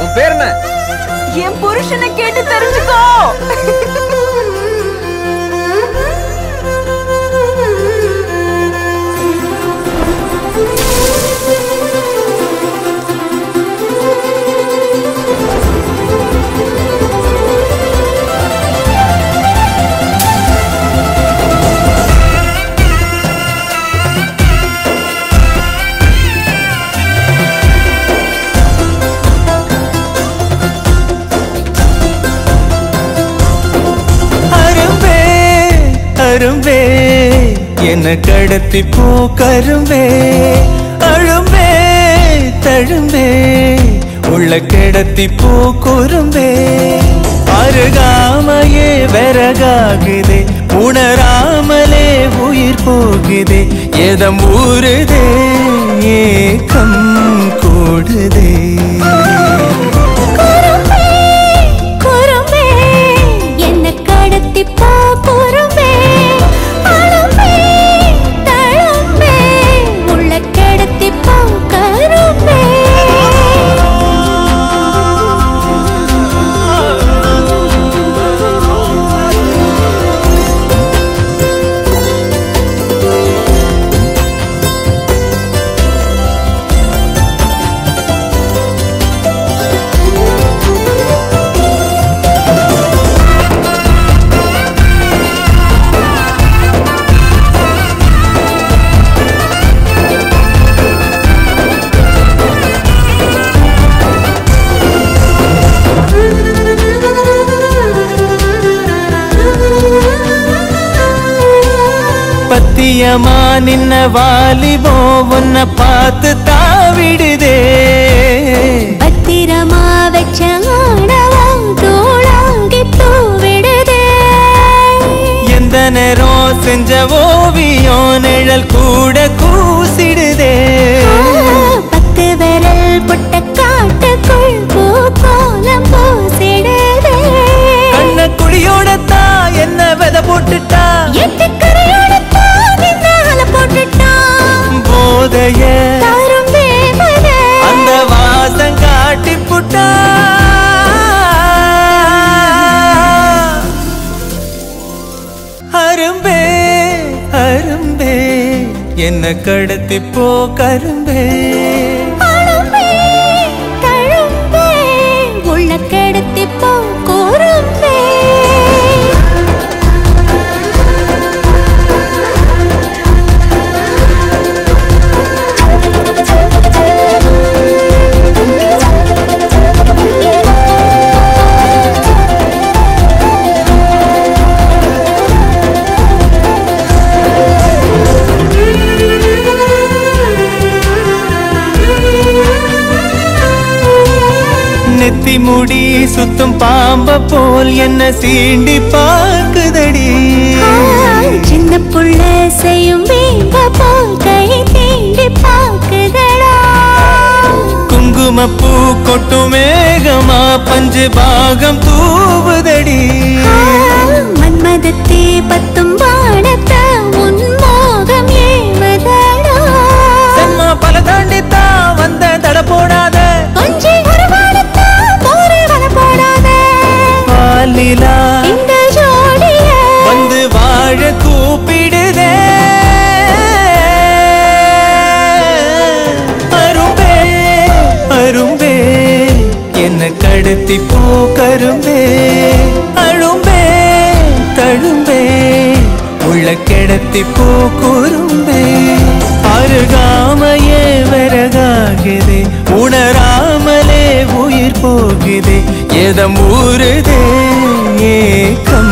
உன் பேர் என்ன என் புருஷனை கேட்டு தெரிஞ்சுக்கோ அரும்பே அரும்பே என்ன கடத்தி போ கரும்பே அழும்பே தழும்பே உள்ள கிடத்தி போ குறும்பே அருகாமையே விறகாகுதே உணராமலே உயிர் போகுதே எதம் ஊறுதே ஏக்கம் கூடுதே குறும்பே குறும்பே என்ன கடத்தி போ குறும்பே அழும்பே தழும்பே உள்ள கிடத்தி போ கரும்பே பத்தியமா நின்ன வாலிபோ உன்னை பார்த்து தாவிடுதே பத்திரமா வச்ச ஆணவா தூளாங்கி தூவிடுதே எந்த நேரம் செஞ்ச ஓவியம் நிழல் கூட கூசிடுதே பத்து விரல் புட்ட காட்டுக்குள் பூ கோலம் பூசிடுதே கண்ண குழியோட தான் என்ன வித போட்டுட்டா எட்டு கரையோட தாவினால போட்டுட்டான் போதைய தரும் வேதனை அந்த வாசம் காட்டி புட்டா அரும்பே அரும்பே என்ன கடத்தி போ கரும்பே அழும்பே, தழும்பே, உள்ள கிடத்தி போ குறும்பே நெத்தி முடி சுத்தும் பாம்ப போல் என்ன சீண்டி பார்க்குதடி ஆ, சின்ன புள்ள செய்யும் வீம்ப போல் கை தீண்டி பாக்குதடா குங்குமப்பூ கொட்டும் மேகமா பஞ்சு பாகம் தூவுதடி ஆ, மன்மதத்தே பத்தும் வானத்த உன் மோகம் ஏவதடா செம்மா பல தாண்டித்தான் வந்த தட போடாத கொஞ்சி ஒரு வானத்தா போரே வர போடாத பாலிலா இந்த ஜோடிய வந்து வாழ கூப்பிடுதே அரும்பே அரும்பே என்ன கடத்தி போ கரும்பே அழும்பே தழும்பே உள்ள கிடத்தி போ குறும்பே அருகாமையே விறகாகுதே உணராமலே உயிர் போகுதே எதம் ஊறுதே ஏக்கம்